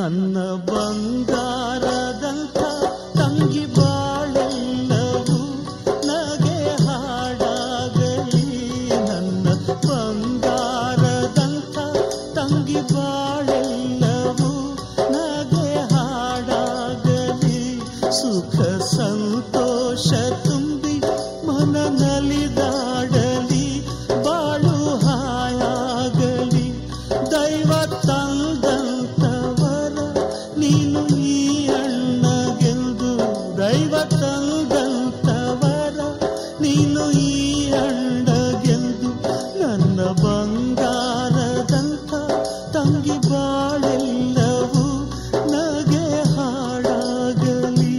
ನನ್ನ ಬಂಗಾರದಂಥ ತಂಗಿ ಬಾಳೆಲ್ಲವೂ ನಗೆ ಹಾಡಾಗಲಿ ನನ್ನ ಬಂಗಾರದಂಥ ತಂಗಿ ಬಾಳೆಲ್ಲವೂ ನಗೆ ಹಾಡಾಗಲಿ ಸುಖ ಸಂತೋಷ ತುಂಬಿ ಮನ ನಲಿದಾಡಲಿ ಬಾಳು ಹಾಯಾಗಲಿ ದೈವ ತಂದಂತವರ ನೀನು ಈ ಅಣ್ಣಗೆಂದು ದೈವ ತಂದಂತವರ ನೀನು ಈ ಅಣ್ಣಗೆಂದು ನನ್ನ ಬಂಗಾರದಂಥ ತಂಗಿ ಬಾಳೆಲ್ಲವೂ ನಗೆ ಹಾಡಾಗಲಿ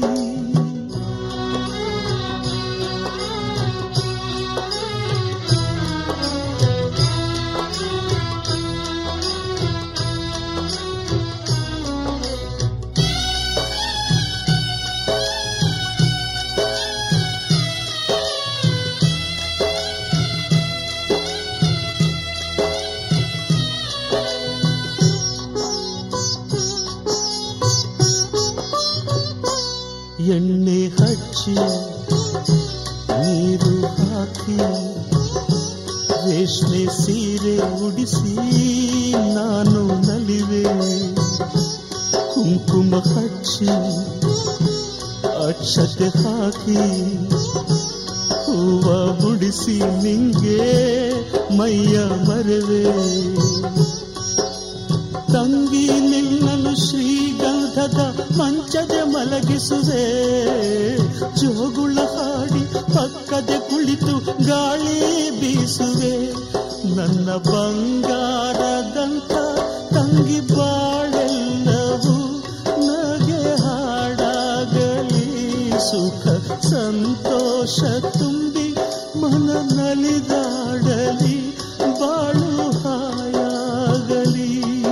ಎಣ್ಣೆ ಹಚ್ಚಿ ನೀರು ಹಾಕಿ ರೇಷ್ಮೆ ಸೀರೆ ಉಡಿಸಿ ನಾನು ನಲಿವೆ ಕುಂಕುಮ ಹಚ್ಚಿ ಅಕ್ಷತೆ ಹಾಕಿ ಹೂವ ಬುಡಿಸಿ ನಿಂಗೆ ಮೈಯ ಮರವೆ ತಂಗಿ ನಿನ್ನನು ಶ್ರೀಗಂಧದ ಮಂಚದ ಮಲಗಿಸುವೆ ಜೋಗುಳ ಹಾಡಿ ಪಕ್ಕದ ಕುಳಿತು ಗಾಳಿ ಬೀಸುವೆ ನನ್ನ ಬಂಗಾರದಂತ ತಂಗಿ ಬಾಳೆಲ್ಲವೂ ನಗೆ ಹಾಡಾಗಲಿ ಸುಖ ಸಂತೋಷ ತುಂಬಿ ಮನ ನಲಿದಾಡಲಿ ಬಾಳು ಹಾಯಾಗಲಿ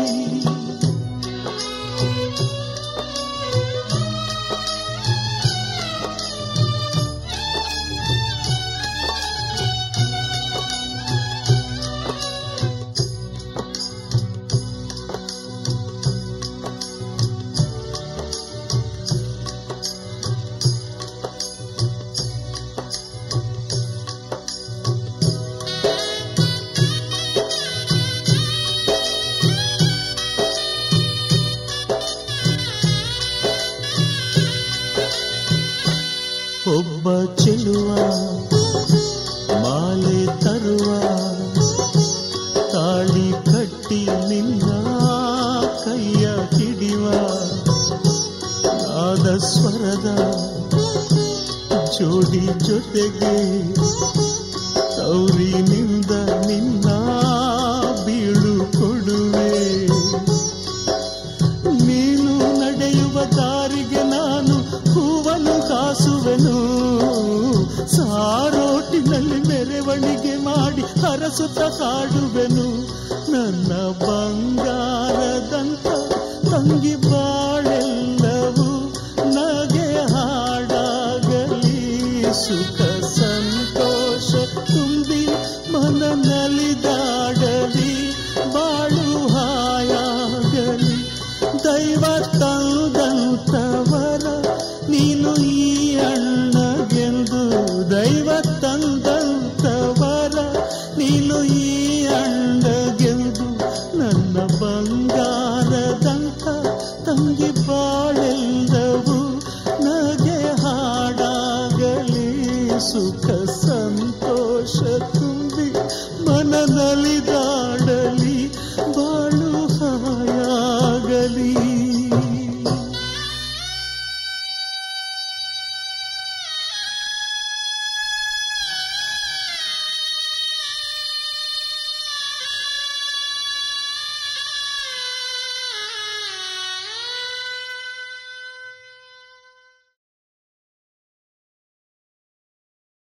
ಒಬ್ಬ ಚೆಲುವ ಮಾಲೆ ತರುವ ತಾಳಿ ಕಟ್ಟಿ ನಿನ್ನ ಕೈಯ ಹಿಡಿವ ನಾದ ಸ್ವರದ ಜೋಡಿ ಜೊತೆಗೆ ತೌರಿನಿಂದ ನಿನ್ನ ಬೀಳು ಕೊಡುವೆ ನೀನು ನಡೆಯುವ ದಾರಿಗೆ ನಾನು ಹೂವನ್ನು ಕಾಸುವೆನು ಸಾರೋಟಿನಲ್ಲಿ ಮೆರವಣಿಗೆ ಮಾಡಿ ಹರಸುತ್ತ ಕಾಡುವೆನು ನನ್ನ ಬಂಗ